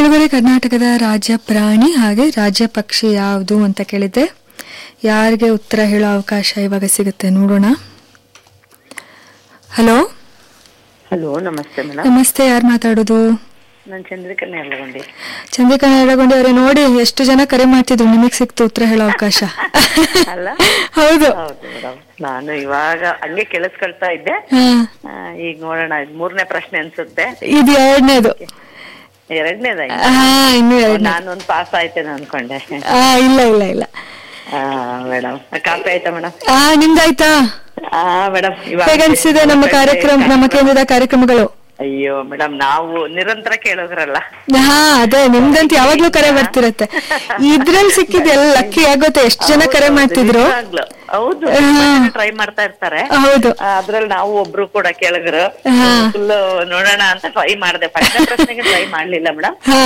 ಕೆಳಗಡೆ ಕರ್ನಾಟಕದ ರಾಜ್ಯ ಪ್ರಾಣಿ ಹಾಗೆ ರಾಜ್ಯ ಪಕ್ಷಿ ಯಾವುದು ಅಂತ ಕೇಳಿದ್ದೆ ಯಾರಿಗೆ ಉತ್ತರ ಹೇಳೋ ಅವಕಾಶ ಇವಾಗ ಸಿಗುತ್ತೆ ನೋಡೋಣ ಹಲೋ ಹಲೋ ನಮಸ್ತೆ ಮೇಡಮ್ ನಮಸ್ತೆ ಯಾರು ಮಾತಾಡೋದು ನಾನು ಚಂದ್ರಿಕಾ ನೇರ್ಲಗೊಂಡಿ ಚಂದ್ರಿಕಾ ನಾರಾಯಣಗೊಂಡಿ ಅವರೇ ನೋಡಿ ಎಷ್ಟು ಜನ ಕರೆ ಮಾಡ್ತಿದ್ರು ನಿಮಗೆ ಸಿಕ್ತು ಉತ್ತರ ಹೇಳೋ ಅವಕಾಶ ಅಲ್ಲ ಹೌದು ಹೌದು ಮೇಡಮ್ ನಾನು ಇವಾಗ ಹಂಗೆ ಕೇಳಿಸ್ಕೊಳ್ತಾ ಇದ್ದೆ ಹಾ ಆ, ಈಗ ನೋಡೋಣ ಇದ್ ಮೂರನೇ ಪ್ರಶ್ನೆ ಅನ್ಸುತ್ತೆ ಇದು ಎರಡನೇದು ಎರಡನೇದಾಗಿ ಹಾ ಇನ್ನು ಎರಡನೇ ನಾನೊಂದು ಪಾಸ್ ಆಯ್ತೇನೆ ಅನ್ಕೊಂಡೆ ಆ ಇಲ್ಲ ಇಲ್ಲ ಇಲ್ಲ ಆ ಮೇಡಮ್ ಕಾಫಿ ಆಯ್ತಾ ಮೇಡಮ್ ಆ ನಿಮ್ದಾಯ್ತಾ ಆ ಮೇಡಮ್ ಇವಾಗ ಹೇಗನ್ಸಿದೆ ನಮ್ಮ ಕಾರ್ಯಕ್ರಮ ನಮ್ಮ ಕೇಂದ್ರದ ಕಾರ್ಯಕ್ರಮಗಳು ಅಯ್ಯೋ ಮೇಡಮ್ ನಾವು ನಿರಂತರ ಕೇಳೋದ್ರಲ್ಲ ಹಾ ಅದೇ ನಿಮ್ದಂತೂ ಯಾವಾಗ್ಲೂ ಕರೆ ಬರ್ತಿರತ್ತೆ ಇದ್ರಲ್ಲಿ ಸಿಕ್ಕಿದೆಲ್ಲ ಲಕ್ಕಿ ಆಗುತ್ತೆ ಎಷ್ಟು ಜನ ಕರೆ ಮಾಡ್ತಿದ್ರು ನಿಜವಾಗ್ಲೂ. ಹೌದು ಹಾ. ಟ್ರೈ ಮಾಡ್ತಾ ಇರ್ತಾರೆ ಹೌದು ಆ, ಅದ್ರಲ್ಲಿ ನಾವು ಒಬ್ರು ಕೂಡ ಕೇಳಿದ್ರು ಹಾ. ಫುಲ್ ನೋಡೋಣ ಅಂತ ಟ್ರೈ ಮಾಡಿದೆ ಫಸ್ಟ್ ಪ್ರಶ್ನೆಗೆ ಟ್ರೈ ಮಾಡ್ಲಿಲ್ಲ ಮೇಡಮ್ ಹಾ